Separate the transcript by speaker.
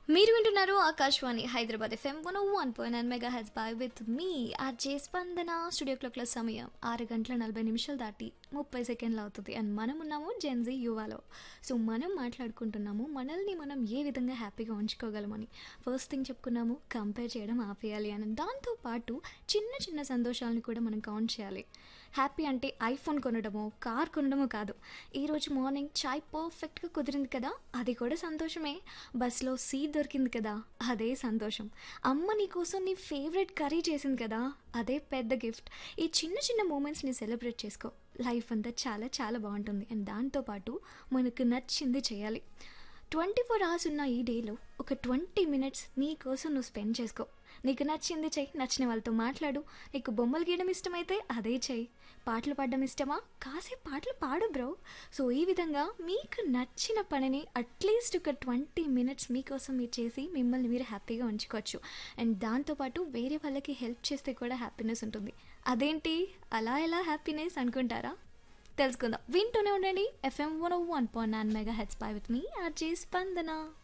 Speaker 1: మీరు వింటున్నారు Akashvani Hyderabad F M one one point nine mega H by with me RJ Spandana studio క్లాక్ల సమయం ఆరు గంటల నలభై నిమిషాలు దాటి ముప్పై సెకండ్లు అవుతుంది అండ్ మనం ఉన్నాము జెన్జీ యువాలో సో మనం మాట్లాడుకుంటున్నాము మనల్ని మనం ఏ విధంగా హ్యాపీగా ఉంచుకోగలమని ఫస్ట్ థింగ్ చెప్పుకున్నాము కంపేర్ చేయడం ఆపేయాలి అని దాంతోపాటు చిన్న చిన్న సంతోషాలను కూడా మనం కౌంట్ చేయాలి హ్యాపీ అంటే ఐఫోన్ కొనడమో కార్ కొనడమో కాదు ఈరోజు మార్నింగ్ చాయ్ పర్ఫెక్ట్గా కుదిరింది కదా అది కూడా సంతోషమే బస్లో సీట్ దొరికింది కదా అదే సంతోషం అమ్మ నీకోసం నీ ఫేవరెట్ కర్రీ చేసింది కదా అదే పెద్ద గిఫ్ట్ ఈ చిన్న చిన్న మూమెంట్స్ని సెలబ్రేట్ చేసుకో లైఫ్ అంతా చాలా చాలా బాగుంటుంది అండ్ దాంతోపాటు మనకు నచ్చింది చేయాలి ట్వంటీ ఫోర్ అవర్స్ ఉన్న ఈ డేలో ఒక ట్వంటీ మినిట్స్ నీ కోసం నువ్వు స్పెండ్ చేసుకో నీకు నచ్చింది చెయ్యి నచ్చిన వాళ్ళతో మాట్లాడు నీకు బొమ్మలు గీయడం ఇష్టమైతే అదే చెయ్యి పాటలు పాడడం ఇష్టమా కాసేపు పాటలు పాడు బ్రో సో ఈ విధంగా మీకు నచ్చిన పనిని అట్లీస్ట్ ఒక ట్వంటీ మినిట్స్ మీకోసం మీరు చేసి మిమ్మల్ని మీరు హ్యాపీగా ఉంచుకోవచ్చు అండ్ దాంతోపాటు వేరే వాళ్ళకి హెల్ప్ చేస్తే కూడా హ్యాపీనెస్ ఉంటుంది అదేంటి అలా ఎలా హ్యాపీనెస్ అనుకుంటారా తెలుసుకుందాం వింటూనే ఉండండి FM one one point nine mega H by with me RJ స్పందన